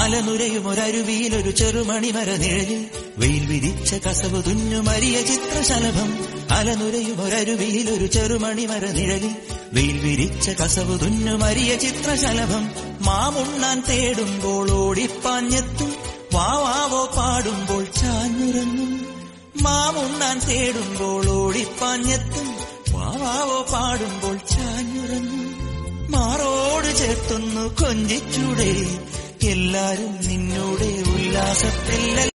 അലനുരയും ഒരരുവിയിൽ ഒരു ചെറുമണി മര നിഴലിൽ വെയിൽ വിരിച്ച കസവ് തുന്നു മരിയ ചിത്രശലഭം അലനുരയും ഒരരുവിയിൽ ഒരു ചെറുമണി മര നിഴലിൽ വെയിൽ വിരിച്ച കസവ് തുന്നു മരിയ ചിത്രശലഭം മാമുണ്ണാൻ തേടുമ്പോൾ ഓടിപ്പാഞ്ഞെത്തും വാവാവോ പാടുമ്പോൾ ചാഞ്ഞുറങ്ങും മാമുണ്ണാൻ തേടുമ്പോൾ ഓടിപ്പാഞ്ഞെത്തും വാവാവോ പാടുമ്പോൾ ചാഞ്ഞുറങ്ങും മാറോട് ചേർത്തൊന്നു കൊഞ്ചിച്ചൂടെ എല്ലാരും നിന്നോടെ ഉല്ലാസത്തിൽ